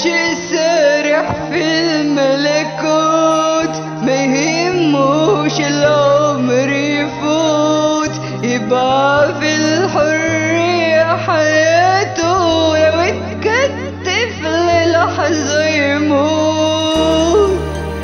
عاشق سارح في الملكوت ما يهموش العمر يفوت يبقى في الحرية حياته لو اتكتف للحظة يموت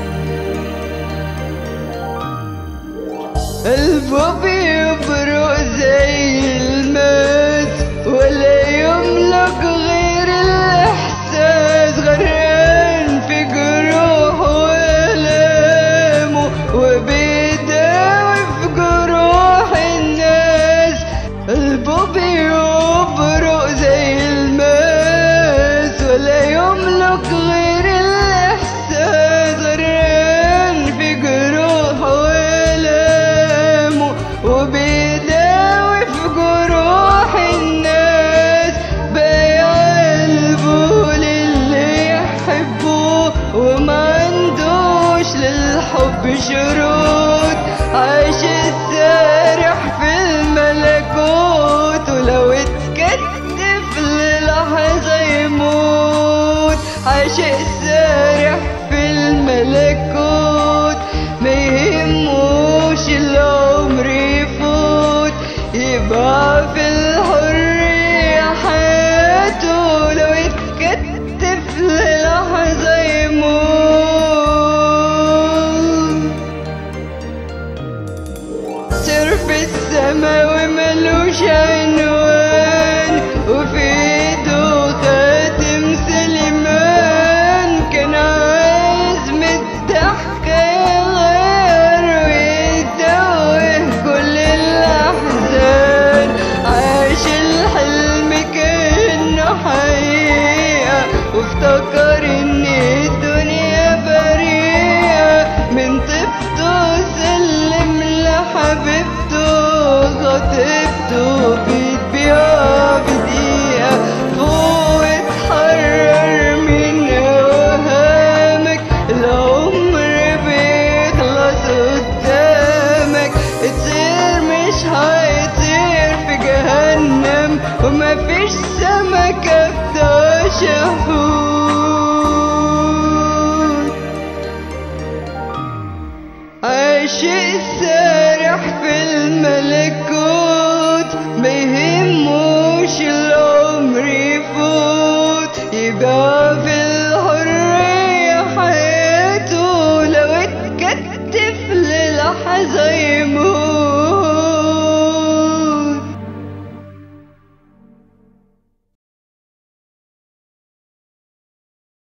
قلبه بيبرق زي الماس ولا يملك غير الإحساس غرقان في جروحه وآلامه وبيداوي في جروح الناس قلبه بيبرق زي الماس ولا يملك غير الإحساس غرقان في جروحه وآلامه وبيداوي في جروح الناس بايع قلبه للي يحبه وما عندوش للحب شروط عايش سارح في الملكوت ولو اتكتف للحظة يموت عاشق سارح في الملكوت ما يهموش العمر يفوت يبقى في الحرية حياته لو اتكتف للحظة يموت سر في السما وملوش عنوان وفي ايده خاتم سليمان كان عايز من الضحكة يغير ويتوه كل الأحزان عاش الحلم كأنه حقيقة وافتكر ان الدنيا بريئة من طيبته سلم لحبيبته خطيبته بتبيع بدقيقة فوق اتحرر من اوهامك العمر بيخلص قدامك تصير مش هيطير في جهنم ومفيش سمكة بتشهود عاشق سارح في الملكوت ما يهموش العمر يفوت يبقى